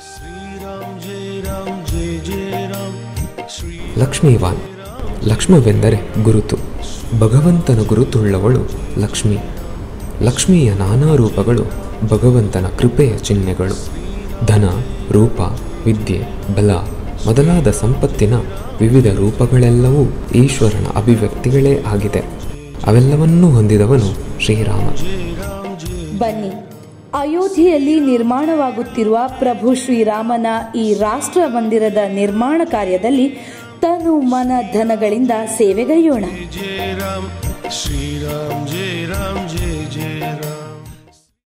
ಲಕ್ಷ್ಮೀವಾನ್ ಲಕ್ಷ್ಮವೆಂದರೆ ಗುರುತು ಭಗವಂತನ ಗುರುತುಳ್ಳವಳು ಲಕ್ಷ್ಮಿ ಲಕ್ಷ್ಮಿಯ ನಾನಾ ರೂಪಗಳು ಭಗವಂತನ ಕೃಪೆಯ ಚಿಹ್ನೆಗಳು ಧನ ರೂಪ ವಿದ್ಯೆ ಬಲ ಮೊದಲಾದ ಸಂಪತ್ತಿನ ವಿವಿಧ ರೂಪಗಳೆಲ್ಲವೂ ಈಶ್ವರನ ಅಭಿವ್ಯಕ್ತಿಗಳೇ ಆಗಿದೆ ಅವೆಲ್ಲವನ್ನೂ ಹೊಂದಿದವನು ಶ್ರೀರಾಮ ಬನ್ನಿ ಅಯೋಧ್ಯೆಯಲ್ಲಿ ನಿರ್ಮಾಣವಾಗುತ್ತಿರುವ ಪ್ರಭು ಶ್ರೀರಾಮನ ಈ ರಾಷ್ಟ್ರ ಮಂದಿರದ ನಿರ್ಮಾಣ ಕಾರ್ಯದಲ್ಲಿ ತನು ಮನ ಧನಗಳಿಂದ ಸೇವೆಗೈಯೋಣ जय राम श्री राम जय राम जय जय राम